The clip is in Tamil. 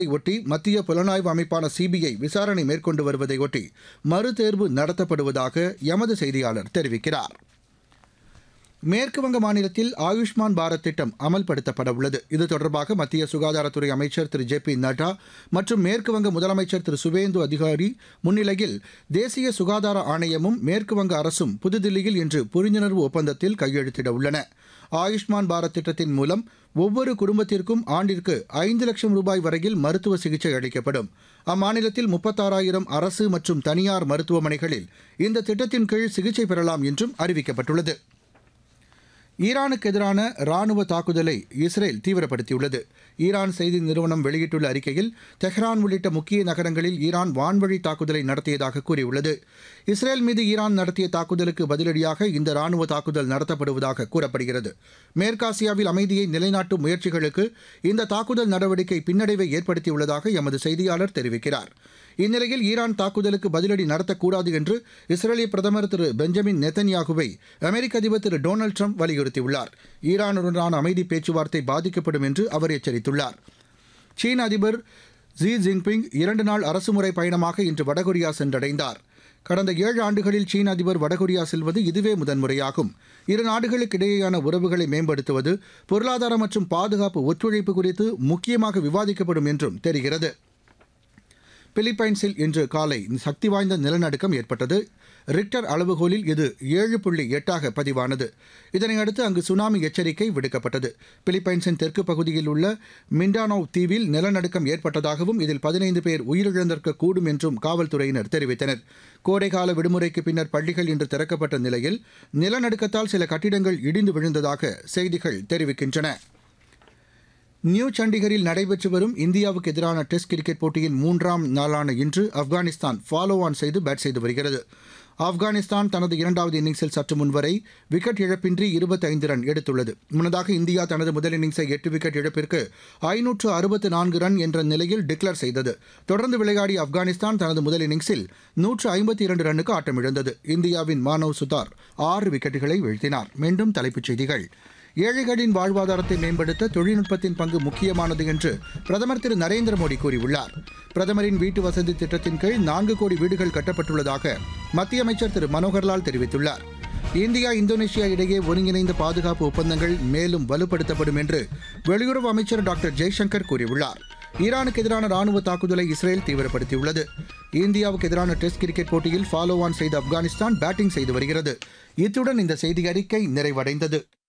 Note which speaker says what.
Speaker 1: ஒட்டி மத்திய புலனாய்வு அமைப்பான சிபிஐ விசாரணை மேற்கொண்டு வருவதை ஒட்டி மறுதேர்வு நடத்தப்படுவதாக எமது செய்தியாளர் தெரிவிக்கிறார் மேற்குவங்க மாநிலத்தில் ஆயுஷ்மான் பாரத் திட்டம் அமல்படுத்தப்பட உள்ளது இது தொடர்பாக மத்திய சுகாதாரத்துறை அமைச்சர் திரு ஜே பி நட்டா மற்றும் மேற்குவங்க முதலமைச்சர் திரு சுவேந்து அதிகாரி முன்னிலையில் தேசிய சுகாதார ஆணையமும் மேற்குவங்க அரசும் புதுதில்லியில் இன்று புரிந்துணர்வு ஒப்பந்தத்தில் கையெழுத்திட உள்ளன ஆயுஷ்மான் பாரத் திட்டத்தின் மூலம் ஒவ்வொரு குடும்பத்திற்கும் ஆண்டிற்கு ஐந்து லட்சம் ரூபாய் வரையில் மருத்துவ சிகிச்சை அளிக்கப்படும் அம்மாநிலத்தில் முப்பத்தாறாயிரம் அரசு மற்றும் தனியார் மருத்துவமனைகளில் இந்த திட்டத்தின் கீழ் சிகிச்சை பெறலாம் என்றும் அறிவிக்கப்பட்டுள்ளது ஈரானுக்கு எதிரான ராணுவ தாக்குதலை இஸ்ரேல் தீவிரப்படுத்தியுள்ளது ஈரான் செய்தி நிறுவனம் வெளியிட்டுள்ள அறிக்கையில் தெஹ்ரான் உள்ளிட்ட முக்கிய நகரங்களில் ஈரான் வான்வழி தாக்குதலை நடத்தியதாக கூறியுள்ளது இஸ்ரேல் மீது ஈரான் நடத்திய தாக்குதலுக்கு பதிலடியாக இந்த ராணுவ தாக்குதல் நடத்தப்படுவதாக கூறப்படுகிறது மேற்காசியாவில் அமைதியை நிலைநாட்டும் முயற்சிகளுக்கு இந்த தாக்குதல் நடவடிக்கை பின்னடைவை ஏற்படுத்தியுள்ளதாக எமது செய்தியாளர் தெரிவிக்கிறார் இந்நிலையில் ஈரான் தாக்குதலுக்கு பதிலடி நடத்தக்கூடாது என்று இஸ்ரேலிய பிரதமர் திரு பெஞ்சமின் நெத்தன்யாகுவை அமெரிக்க அதிபர் திரு டொனால்டு ட்ரம்ப் வலியுறுத்தியுள்ளார் ஈரானுடனான அமைதி பேச்சுவார்த்தை பாதிக்கப்படும் என்று அவர் எச்சரித்துள்ளார் சீன அதிபர் ஜி ஜின்பிங் இரண்டு நாள் அரசுமுறை பயணமாக இன்று வடகொரியா சென்றடைந்தார் கடந்த ஏழு ஆண்டுகளில் சீன அதிபர் வடகொரியா செல்வது இதுவே முதன்முறையாகும் இரு நாடுகளுக்கு இடையேயான உறவுகளை மேம்படுத்துவது பொருளாதார மற்றும் பாதுகாப்பு ஒத்துழைப்பு குறித்து முக்கியமாக விவாதிக்கப்படும் என்றும் தெரிகிறது பிலிப்பைன்ஸில் இன்று காலை சக்தி வாய்ந்த நிலநடுக்கம் ஏற்பட்டது ரிக்டர் அளவுகோலில் இது ஏழு புள்ளி எட்டாக பதிவானது இதனையடுத்து அங்கு சுனாமி எச்சரிக்கை விடுக்கப்பட்டது பிலிப்பைன்ஸின் தெற்கு பகுதியில் உள்ள மிண்டானோவ் தீவில் நிலநடுக்கம் ஏற்பட்டதாகவும் இதில் பதினைந்து பேர் உயிரிழந்திருக்கக்கூடும் என்றும் காவல்துறையினர் தெரிவித்தனர் கோடைகால விடுமுறைக்கு பின்னர் பள்ளிகள் இன்று திறக்கப்பட்ட நிலையில் நிலநடுக்கத்தால் சில கட்டிடங்கள் இடிந்து விழுந்ததாக செய்திகள் தெரிவிக்கின்றன நியூ சண்டிகரில் நடைபெற்று வரும் இந்தியாவுக்கு எதிரான டெஸ்ட் கிரிக்கெட் போட்டியின் மூன்றாம் நாளான இன்று ஆப்கானிஸ்தான் ஃபாலோ ஆன் செய்து பேட் செய்து வருகிறது ஆப்கானிஸ்தான் தனது இரண்டாவது இன்னிங்ஸில் சற்று முன்வரை விக்கெட் இழப்பின்றி இருபத்தைந்து ரன் எடுத்துள்ளது முன்னதாக இந்தியா தனது முதல் இன்னிங்ஸை எட்டு விக்கெட் இழப்பிற்கு ஐநூற்று அறுபத்து நான்கு ரன் என்ற நிலையில் டிக்ளேர் செய்தது தொடர்ந்து விளையாடிய ஆப்கானிஸ்தான் தனது முதல் இன்னிங்ஸில் நூற்று ஐம்பத்தி இரண்டு ரன்னுக்கு ஆட்டமிழந்தது இந்தியாவின் மானவ் சுதார் ஆறு விக்கெட்டுகளை வீழ்த்தினார் மீண்டும் தலைப்புச் செய்திகள் ஏழைகளின் வாழ்வாதாரத்தை மேம்படுத்த தொழில்நுட்பத்தின் பங்கு முக்கியமானது என்று பிரதமர் திரு நரேந்திர மோடி கூறியுள்ளார் பிரதமரின் வீட்டு வசதி திட்டத்தின் கீழ் நான்கு கோடி வீடுகள் கட்டப்பட்டுள்ளதாக மத்திய அமைச்சர் திரு மனோகர்லால் தெரிவித்துள்ளார் இந்தியா இந்தோனேஷியா இடையே ஒருங்கிணைந்த பாதுகாப்பு ஒப்பந்தங்கள் மேலும் வலுப்படுத்தப்படும் என்று வெளியுறவு அமைச்சர் டாக்டர் ஜெய்சங்கர் கூறியுள்ளார் ஈரானுக்கு எதிரான ராணுவ தாக்குதலை இஸ்ரேல் தீவிரப்படுத்தியுள்ளது இந்தியாவுக்கு எதிரான டெஸ்ட் கிரிக்கெட் போட்டியில் ஃபாலோ ஆன் செய்த ஆப்கானிஸ்தான் பேட்டிங் செய்து வருகிறது இத்துடன் இந்த செய்தி அறிக்கை நிறைவடைந்தது